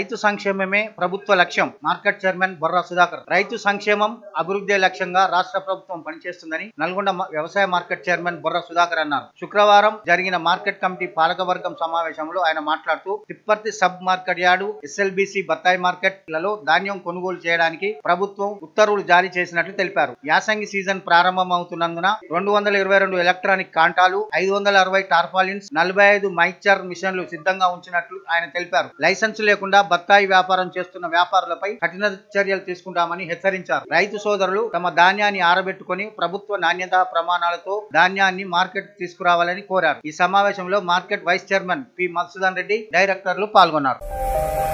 రైతు సంక్షేమమే ప్రభుత్వ లక్ష్యం మార్కెట్ చైర్మన్ బొర్రా సుధాకర్ రైతు సంక్షేమం అభివృద్ధి లక్ష్యంగా రాష్ట్ర ప్రభుత్వం పనిచేస్తుందని నల్గొండ మ- వ్యవసాయ మార్కెట్ చైర్మన్ బొర్రా సుధాకర్ అన్నారు శుక్రవారం జరిగిన మార్కెట్ కమిటీ పాలకవర్గం సమావేశంలో ఆయన మాట్లాడుతూ Tipparthi sub market yard SLBC బత్తాయి మార్కెట్లలో ధాన్యం కొనుగోలు చేయడానికి ప్రభుత్వం ఉత్తర్వులు జారీ చేసినట్లు తెలిపారు యాసంగి సీజన్ ప్రారంభమవుతున్నందున రెండు వందల ఇరవై రెండు ఎలక్ట్రానిక్ కాంటాలు ఐదు వందల అరవై టార్పాలిన్స్ నలభై ఐదు మైక్చర్ మిషన్లు సిద్ధంగా ఉంచినట్లు ఆయన తెలిపారు లైసెన్స్ లేకుండా బత్తాయి వ్యాపారం చేస్తున్న వ్యాపారులపై కఠిన చర్యలు తీసుకుంటామని హెచ్చరించారు రైతు సోదరులు తమ ధాన్యాన్ని ఆరబెట్టుకుని ప్రభుత్వ నాణ్యతా ప్రమాణాలతో ధాన్యాన్ని మార్కెట్ తీసుకురావాలని కోరారు ఈ సమావేశంలో market vice chairman P Madhusudan Reddy డైరెక్టర్లు పాల్గొన్నారు